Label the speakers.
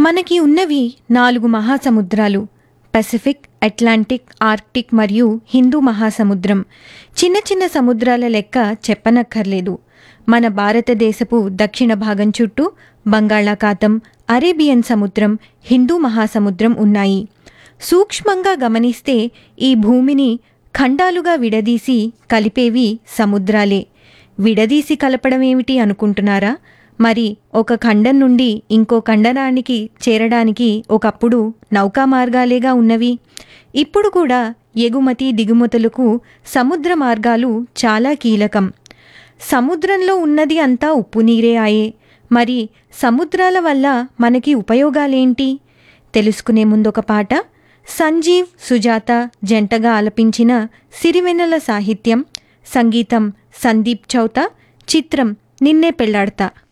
Speaker 1: మనకి ఉన్నవి నాలుగు మహాసముద్రాలు పసిఫిక్ అట్లాంటిక్ ఆర్క్టిక్ మరియు హిందూ మహాసముద్రం చిన్న చిన్న సముద్రాల లెక్క చెప్పనక్కర్లేదు మన భారతదేశపు దక్షిణ భాగం చుట్టూ బంగాళాఖాతం అరేబియన్ సముద్రం హిందూ మహాసముద్రం ఉన్నాయి సూక్ష్మంగా గమనిస్తే ఈ భూమిని ఖండాలుగా విడదీసి కలిపేవి సముద్రాలే విడదీసి కలపడం ఏమిటి అనుకుంటున్నారా మరి ఒక ఖండం నుండి ఇంకో ఖండనానికి చేరడానికి ఒకప్పుడు నౌకా మార్గాలేగా ఉన్నవి ఇప్పుడు కూడా ఎగుమతి దిగుమతులకు సముద్ర మార్గాలు చాలా కీలకం సముద్రంలో ఉన్నది అంతా ఉప్పు నీరే ఆయే మరి సముద్రాల వల్ల మనకి ఉపయోగాలేంటి తెలుసుకునే ముందొక పాట సంజీవ్ సుజాత జంటగా ఆలపించిన సిరివెన్నెల సాహిత్యం సంగీతం సందీప్ చౌత చిత్రం నిన్నే పెళ్లాడతా